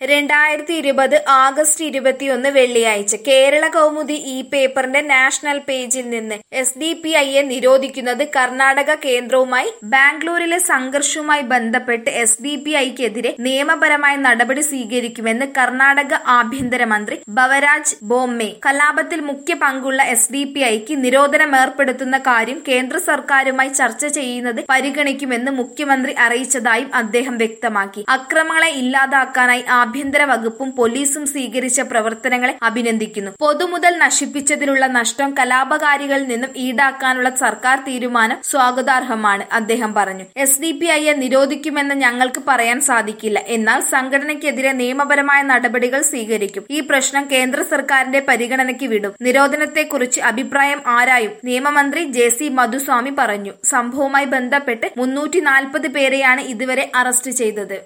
രണ്ടായിരത്തി ഇരുപത് ആഗസ്റ്റ് ഇരുപത്തിയൊന്ന് വെള്ളിയാഴ്ച കേരള കൗമുദി ഈ പേപ്പറിന്റെ നാഷണൽ പേജിൽ നിന്ന് എസ് ഡി പി ഐയെ നിരോധിക്കുന്നത് കർണാടക കേന്ദ്രവുമായി ബാംഗ്ലൂരിലെ സംഘർഷവുമായി ബന്ധപ്പെട്ട് എസ് ഡി പി ഐക്കെതിരെ നിയമപരമായ നടപടി സ്വീകരിക്കുമെന്ന് കർണാടക ആഭ്യന്തരമന്ത്രി ബവരാജ് ബോംമെ കലാപത്തിൽ മുഖ്യ പങ്കുള്ള എസ് ഡി പി ഐക്ക് നിരോധനം ഏർപ്പെടുത്തുന്ന കാര്യം കേന്ദ്ര സർക്കാരുമായി ചർച്ച ചെയ്യുന്നത് പരിഗണിക്കുമെന്ന് മുഖ്യമന്ത്രി അറിയിച്ചതായും അദ്ദേഹം വ്യക്തമാക്കി അക്രമങ്ങളെ ഇല്ലാതാക്കാനായി ആഭ്യന്തര വകുപ്പും പോലീസും സ്വീകരിച്ച പ്രവർത്തനങ്ങളെ അഭിനന്ദിക്കുന്നു പൊതുമുതൽ നശിപ്പിച്ചതിലുള്ള നഷ്ടം കലാപകാരികളിൽ നിന്നും ഈടാക്കാനുള്ള സർക്കാർ തീരുമാനം സ്വാഗതാർഹമാണ് അദ്ദേഹം പറഞ്ഞു എസ് ഡി പി ഐയെ നിരോധിക്കുമെന്ന് ഞങ്ങൾക്ക് പറയാൻ സാധിക്കില്ല എന്നാൽ സംഘടനയ്ക്കെതിരെ നിയമപരമായ നടപടികൾ സ്വീകരിക്കും ഈ പ്രശ്നം കേന്ദ്ര സർക്കാരിന്റെ പരിഗണനയ്ക്ക് വിടും നിരോധനത്തെക്കുറിച്ച് അഭിപ്രായം ആരായും നിയമമന്ത്രി ജെ സി മധുസ്വാമി പറഞ്ഞു സംഭവവുമായി ബന്ധപ്പെട്ട് മുന്നൂറ്റി നാൽപ്പത് പേരെയാണ് ഇതുവരെ അറസ്റ്റ് ചെയ്തത്